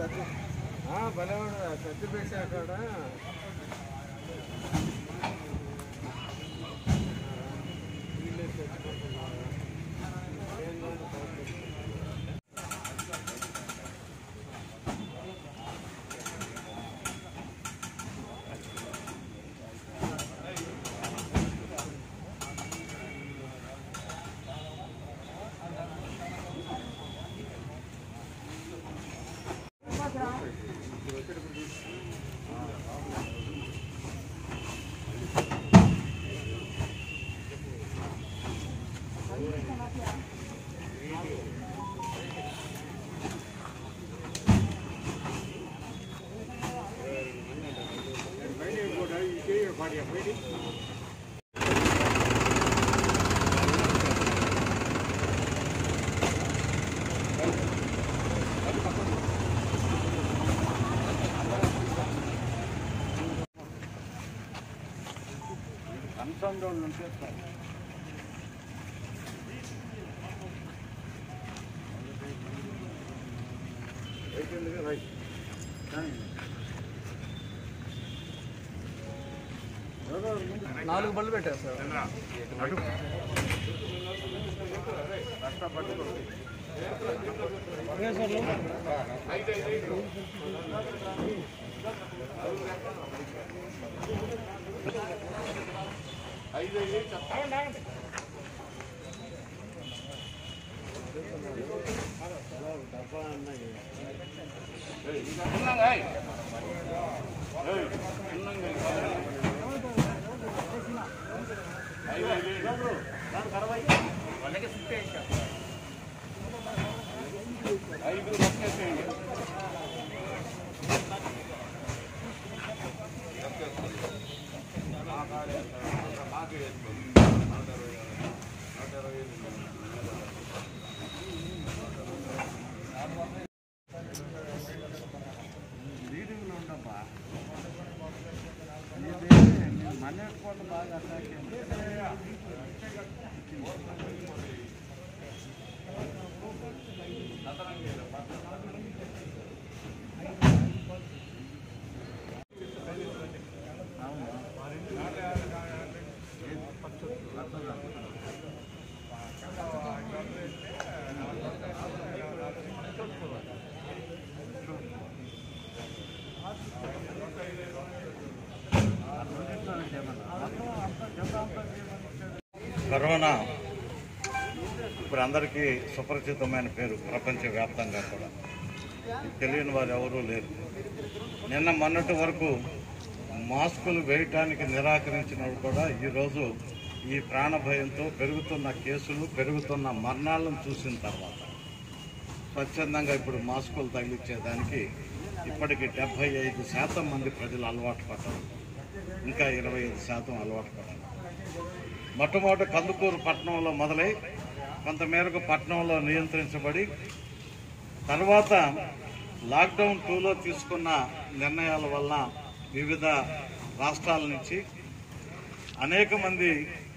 సత్య భలేవాడు సత్యపేట అక్కడ కన్సర్న్ వాళ్ళు ఉంటే సార్ రైట్ నాలుగు బళ్ళు పెట్టారు సార్ లీడింగ్లో ఉండమ్మా ఇది మన కోట బాగా అటాక్ కరోనా ఇప్పుడు అందరికీ సుపరిచితమైన పేరు ప్రపంచవ్యాప్తంగా కూడా ఇది తెలియని వారు ఎవరూ లేరు నిన్న మొన్నటి వరకు మాస్కులు వేయటానికి నిరాకరించినప్పుడు కూడా ఈరోజు ఈ ప్రాణభయంతో పెరుగుతున్న కేసులు పెరుగుతున్న మరణాలను చూసిన తర్వాత స్వచ్ఛందంగా ఇప్పుడు మాస్కులు తగిలించేదానికి ఇప్పటికి డెబ్బై ఐదు శాతం మంది ప్రజలు అలవాటు పడ్డారు ఇంకా ఇరవై ఐదు శాతం అలవాటు పడ్డారు మొట్టమొదటి కందుకూరు పట్టణంలో మొదలై కొంతమేరకు పట్టణంలో నియంత్రించబడి తర్వాత లాక్డౌన్ టూలో తీసుకున్న నిర్ణయాల వల్ల వివిధ రాష్ట్రాల నుంచి అనేక మంది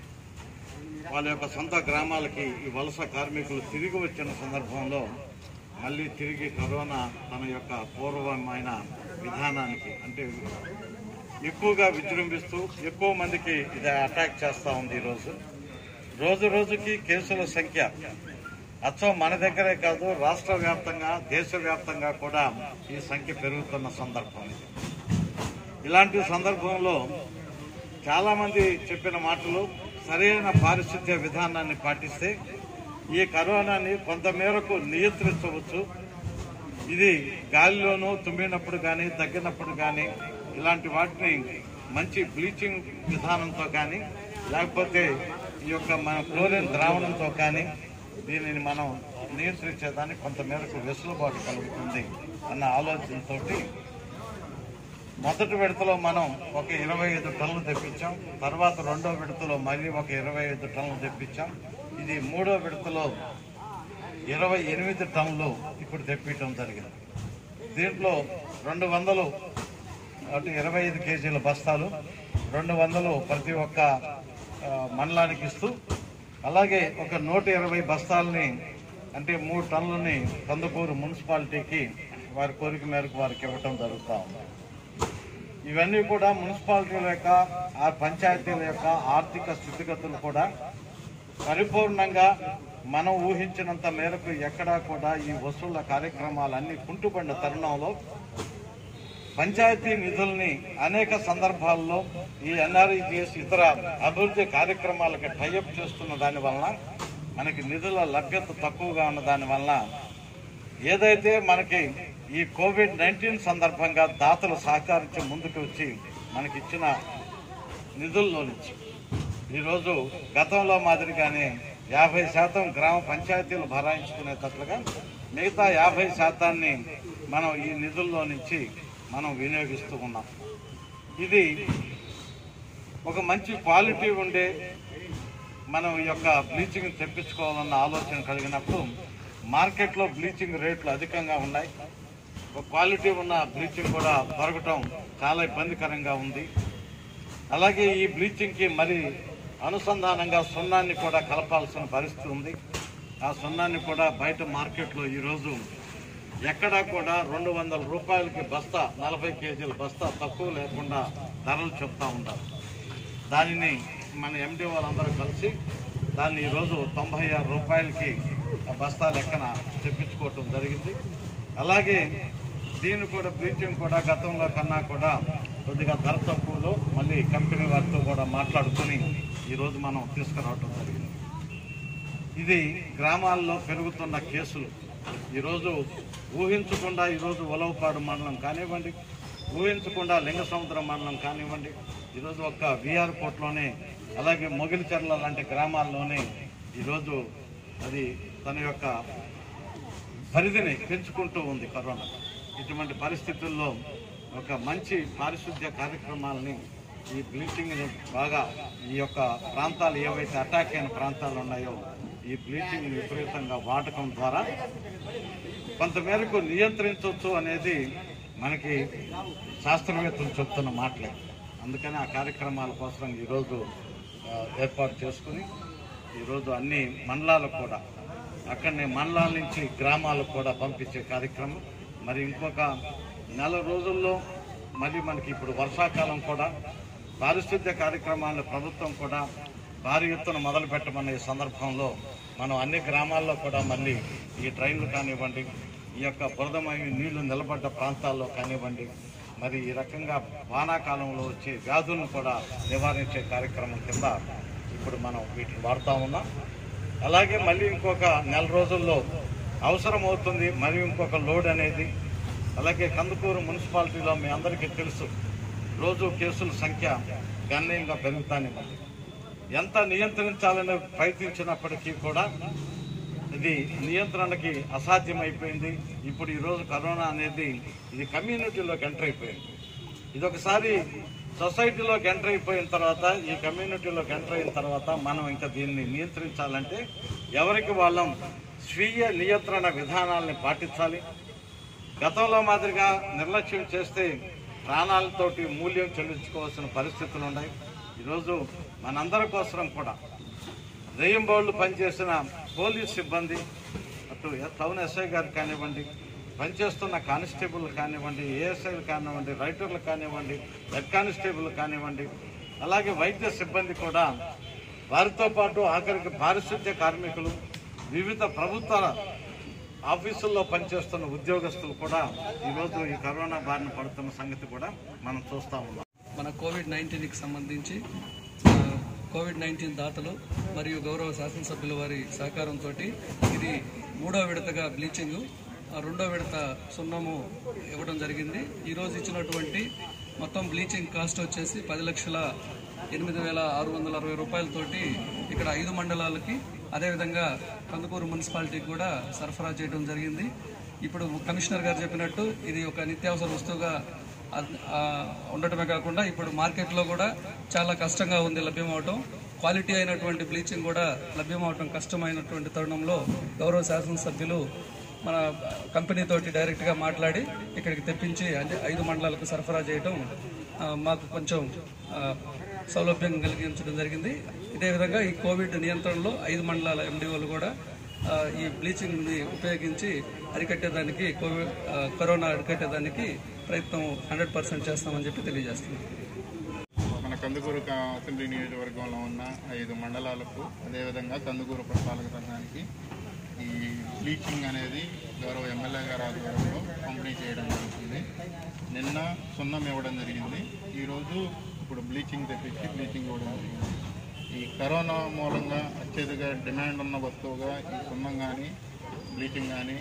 వాళ్ళ యొక్క సొంత గ్రామాలకి ఈ వలస కార్మికులు తిరిగి వచ్చిన సందర్భంలో మళ్ళీ తిరిగి కరోనా తన యొక్క పూర్వమైన విధానానికి అంటే ఎక్కువగా విజృంభిస్తూ ఎక్కువ మందికి ఇది అటాక్ చేస్తూ ఉంది ఈరోజు రోజు రోజుకి కేసుల సంఖ్య అచ్చం మన దగ్గరే కాదు రాష్ట్ర వ్యాప్తంగా దేశవ్యాప్తంగా కూడా ఈ సంఖ్య పెరుగుతున్న సందర్భం ఇది ఇలాంటి సందర్భంలో చాలామంది చెప్పిన మాటలు సరైన పారిశుద్ధ్య విధానాన్ని పాటిస్తే ఈ కరోనాని కొంతమేరకు నియంత్రించవచ్చు ఇది గాలిలోనూ తుమ్మినప్పుడు కానీ తగ్గినప్పుడు కానీ ఇలాంటి వాటిని మంచి బ్లీచింగ్ విధానంతో కానీ లేకపోతే ఈ యొక్క మన క్లోరిన్ ద్రావణంతో కానీ దీనిని మనం నియంత్రించేదానికి కొంతమేరకు వెసులుబాటు కలుగుతుంది అన్న ఆలోచనతోటి మొదటి విడతలో మనం ఒక ఇరవై ఐదు టన్నులు తెప్పించాం తర్వాత రెండో విడతలో మళ్ళీ ఒక ఇరవై ఐదు టన్నులు తెప్పించాం ఇది మూడో విడతలో ఇరవై ఎనిమిది టన్నులు ఇప్పుడు తెప్పించడం జరిగింది దీంట్లో రెండు వందలు అటు ఇరవై ఐదు కేజీల బస్తాలు రెండు వందలు ప్రతి ఒక్క ఆ, మండలానికి ఇస్తూ అలాగే ఒక నూట ఇరవై బస్తాలని అంటే మూడు టన్నులని కందుకూరు మున్సిపాలిటీకి వారి కోరిక మేరకు వారికి ఇవ్వటం జరుగుతూ ఉంది ఇవన్నీ కూడా మున్సిపాలిటీల యొక్క ఆ పంచాయతీల యొక్క ఆర్థిక స్థితిగతులు కూడా పరిపూర్ణంగా మనం ఊహించినంత మేరకు ఎక్కడా కూడా ఈ వసూళ్ల కార్యక్రమాలన్నీ కుంటుపడిన తరుణంలో పంచాయతీ నిధుల్ని అనేక సందర్భాల్లో ఈ ఎన్ఆర్ఈజిఎస్ ఇతర అభివృద్ధి కార్యక్రమాలకి టైఅప్ చేస్తున్న దాని వలన మనకి నిధుల లభ్యత తక్కువగా ఉన్న దాని వలన ఏదైతే మనకి ఈ కోవిడ్ నైన్టీన్ సందర్భంగా దాతలు సహకరించి ముందుకు వచ్చి మనకి ఇచ్చిన నిధుల్లో నుంచి ఈరోజు గతంలో మాదిరిగానే యాభై శాతం గ్రామ పంచాయతీలు భరాయించుకునేటట్లుగా మిగతా యాభై శాతాన్ని మనం ఈ నిధుల్లో నుంచి మనం వినియోగిస్తూ ఉన్నాం ఇది ఒక మంచి క్వాలిటీ ఉండే మనం ఈ యొక్క బ్లీచింగ్ తెప్పించుకోవాలన్న ఆలోచన కలిగినప్పుడు మార్కెట్లో బ్లీచింగ్ రేట్లు అధికంగా ఉన్నాయి ఒక క్వాలిటీ ఉన్న బ్లీచింగ్ కూడా దొరకటం చాలా ఇబ్బందికరంగా ఉంది అలాగే ఈ బ్లీచింగ్కి మరి అనుసంధానంగా సున్నాన్ని కూడా కలపాల్సిన పరిస్థితి ఉంది ఆ సున్నాన్ని కూడా బయట మార్కెట్లో ఈరోజు ఎక్కడా కూడా రెండు వందల రూపాయలకి బస్తా నలభై కేజీల బస్తా తక్కువ లేకుండా ధరలు చెప్తా ఉంటారు దానిని మన ఎండి వాళ్ళందరూ కలిసి దాన్ని ఈరోజు తొంభై ఆరు రూపాయలకి ఆ బస్తా లెక్కన తెప్పించుకోవటం జరిగింది అలాగే దీన్ని కూడా బ్లీచింగ్ కూడా గతంలో కన్నా కూడా కొద్దిగా ధర తక్కువలో మళ్ళీ కంపెనీ వారితో కూడా మాట్లాడుకొని ఈరోజు మనం తీసుకురావటం జరిగింది ఇది గ్రామాల్లో పెరుగుతున్న కేసులు ఈరోజు ఊహించకుండా ఈరోజు ఉలవపాడు మండలం కానివ్వండి ఊహించకుండా లింగసముద్రం మండలం కానివ్వండి ఈరోజు ఒక్క విఆర్ కోట్లోనే అలాగే మొగిలిచెర్ల లాంటి గ్రామాల్లోనే ఈరోజు అది తన యొక్క పరిధిని పెంచుకుంటూ ఉంది కరోనా ఇటువంటి పరిస్థితుల్లో ఒక మంచి పారిశుద్ధ్య కార్యక్రమాలని ఈ బ్లీచింగ్ని బాగా ఈ యొక్క ప్రాంతాలు ఏవైతే అటాక్ అయిన ప్రాంతాలు ఉన్నాయో ఈ బ్లీచింగ్ విపరీతంగా వాడకం ద్వారా కొంతమేరకు నియంత్రించవచ్చు అనేది మనకి శాస్త్రవేత్తలు చెప్తున్న మాటలే అందుకని ఆ కార్యక్రమాల కోసం ఈరోజు ఆ, ఏర్పాటు చేసుకుని ఈరోజు అన్ని మండలాలకు కూడా అక్కడనే మండలాల నుంచి గ్రామాలకు కూడా పంపించే కార్యక్రమం మరి ఇంకొక నెల రోజుల్లో మళ్ళీ మనకి ఇప్పుడు వర్షాకాలం కూడా పారిశుద్ధ్య కార్యక్రమాలను ప్రభుత్వం కూడా భారీ ఎత్తున మొదలు పెట్టమన్న ఈ సందర్భంలో మనం అన్ని గ్రామాల్లో కూడా మళ్ళీ ఈ ట్రైన్లు కానివ్వండి ఈ యొక్క బురదమైన నీళ్లు నిలబడ్డ ప్రాంతాల్లో కానివ్వండి మరి ఈ రకంగా వానాకాలంలో వచ్చే వ్యాధులను కూడా నివారించే కార్యక్రమం కింద ఇప్పుడు మనం వీటిని వాడుతూ ఉన్నాం అలాగే మళ్ళీ ఇంకొక నెల రోజుల్లో అవసరం అవుతుంది మరి ఇంకొక లోడ్ అనేది అలాగే కందుకూరు మున్సిపాలిటీలో మీ అందరికీ తెలుసు రోజు కేసుల సంఖ్య గణనీయంగా పెరుగుతానే ఉంది ఎంత నియంత్రించాలని ప్రయత్నించినప్పటికీ కూడా ఇది నియంత్రణకి అసాధ్యమైపోయింది ఇప్పుడు ఈరోజు కరోనా అనేది ఇది కమ్యూనిటీలోకి ఎంటర్ అయిపోయింది ఇది ఒకసారి సొసైటీలోకి ఎంటర్ అయిపోయిన తర్వాత ఈ కమ్యూనిటీలోకి ఎంటర్ అయిన తర్వాత మనం ఇంకా దీన్ని నియంత్రించాలంటే ఎవరికి వాళ్ళం స్వీయ నియంత్రణ విధానాలని పాటించాలి గతంలో మాదిరిగా నిర్లక్ష్యం చేస్తే ప్రాణాలతోటి మూల్యం చెల్లించుకోవాల్సిన పరిస్థితులు ఉన్నాయి ఈరోజు మనందరి కోసం కూడా రెయింబౌళ్ళు పనిచేసిన పోలీస్ సిబ్బంది అటు టౌన్ ఎస్ఐ గారు కానివ్వండి పనిచేస్తున్న కానిస్టేబుల్ కానివ్వండి ఏఎస్ఐలు కానివ్వండి రైటర్లు కానివ్వండి హెడ్ కానిస్టేబుల్ కానివ్వండి అలాగే వైద్య సిబ్బంది కూడా వారితో పాటు ఆఖరికి పారిశుద్ధ్య కార్మికులు వివిధ ప్రభుత్వ ఆఫీసుల్లో పనిచేస్తున్న ఉద్యోగస్తులు కూడా ఈరోజు ఈ కరోనా బారిన పడుతున్న సంగతి కూడా మనం చూస్తా ఉన్నాం మన కోవిడ్ నైన్టీన్కి సంబంధించి ఆ, కోవిడ్ నైన్టీన్ దాతలు మరియు గౌరవ శాసనసభ్యుల వారి సహకారంతో ఇది మూడో విడతగా బ్లీచింగ్ ఆ రెండో విడత సున్నము ఇవ్వడం జరిగింది ఈరోజు ఇచ్చినటువంటి మొత్తం బ్లీచింగ్ కాస్ట్ వచ్చేసి పది లక్షల ఎనిమిది వేల ఆరు వందల అరవై రూపాయలతోటి ఇక్కడ ఐదు మండలాలకి అదేవిధంగా కందుకూరు మున్సిపాలిటీకి కూడా సరఫరా చేయడం జరిగింది ఇప్పుడు కమిషనర్ గారు చెప్పినట్టు ఇది ఒక నిత్యావసర వస్తువుగా అద్- ఆ, ఉండటమే కాకుండా ఇప్పుడు మార్కెట్లో కూడా చాలా కష్టంగా ఉంది లభ్యమవటం క్వాలిటీ అయినటువంటి బ్లీచింగ్ కూడా లభ్యమవటం కష్టమైనటువంటి తరుణంలో గౌరవ శాసనసభ్యులు మన కంపెనీ తోటి డైరెక్ట్గా మాట్లాడి ఇక్కడికి తెప్పించి అంటే ఐదు మండలాలకు సరఫరా చేయటం ఆ, మాకు కొంచెం ఆ, సౌలభ్యం కలిగించడం జరిగింది ఇదే విధంగా ఈ కోవిడ్ నియంత్రణలో ఐదు మండలాల ఎండిఓలు కూడా ఆ, ఈ బ్లీచింగ్ని ఉపయోగించి అరికట్టేదానికి కోవిడ్ ఆ, కరోనా అరికట్టేదానికి ప్రయత్నం హండ్రెడ్ పర్సెంట్ చేస్తామని చెప్పి తెలియజేస్తున్నాం మన కందుకూరు కా- అసెంబ్లీ నియోజకవర్గంలో ఉన్న ఐదు మండలాలకు అదేవిధంగా కందుకూరు పురపాలక సంఘానికి ఈ బ్లీచింగ్ అనేది గౌరవ ఎమ్మెల్యే గారి ఆధ్వర్యంలో పంపిణీ చేయడం జరుగుతుంది నిన్న సున్నం ఇవ్వడం జరిగింది ఈరోజు ఇప్పుడు బ్లీచింగ్ తెప్పించి బ్లీచింగ్ ఇవ్వడం జరిగింది ఈ కరోనా మూలంగా అత్యధిక డిమాండ్ ఉన్న వస్తువుగా ఈ సున్నం కానీ బ్లీచింగ్ కానీ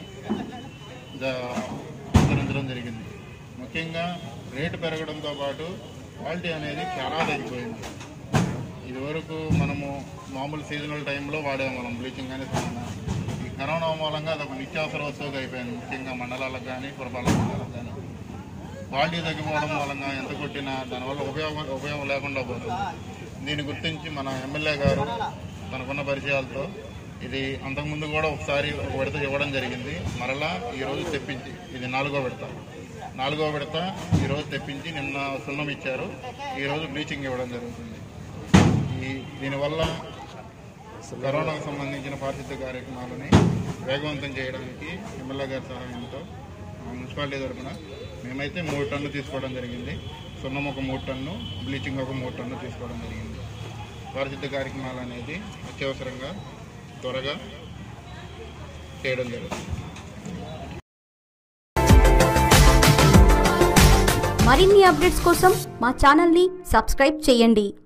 విస్తరించడం జరిగింది ముఖ్యంగా రేటు పెరగడంతో పాటు క్వాలిటీ అనేది చాలా తగ్గిపోయింది ఇదివరకు మనము మామూలు సీజనల్ టైంలో వాడాము మనం బ్లీచింగ్ కానీ సున్నం కానీ. ఈ కరోనా మూలంగా అదొక నిత్యావసర వస్తువుగా అయిపోయింది ముఖ్యంగా మండలాలకు కానీ పురపాలక సంఘాలకు కానీ క్వాలిటీ తగ్గిపోవడం మూలంగా ఎంత కొట్టినా దానివల్ల ఉపయోగం ఉపయోగం లేకుండా పోతుంది దీన్ని గుర్తించి మన ఎమ్మెల్యే గారు తనకున్న పరిచయాలతో ఇది అంతకుముందు కూడా ఒకసారి ఒక విడత ఇవ్వడం జరిగింది మరలా ఈరోజు తెప్పించి ఇది నాలుగో విడత నాలుగో విడత ఈరోజు తెప్పించి నిన్న సున్నం ఇచ్చారు ఈరోజు బ్లీచింగ్ ఇవ్వడం జరుగుతుంది ఈ దీనివల్ల కరోనాకు సంబంధించిన పారిశుద్ధ్య కార్యక్రమాలని వేగవంతం చేయడానికి ఎమ్మెల్యే గారి సహాయంతో ఆ మున్సిపాలిటీ తరఫున మేమైతే మూడు టన్ను తీసుకోవడం జరిగింది సున్నం ఒక మూడు టన్ను బ్లీచింగ్ ఒక మూడు టన్ను తీసుకోవడం జరిగింది పారిశుద్ధ్య కార్యక్రమాలు అనేది అత్యవసరంగా త్వరగా చేయడం జరుగుతుంది మరిన్ని అప్డేట్స్ కోసం మా ఛానల్ని సబ్స్క్రైబ్ చేయండి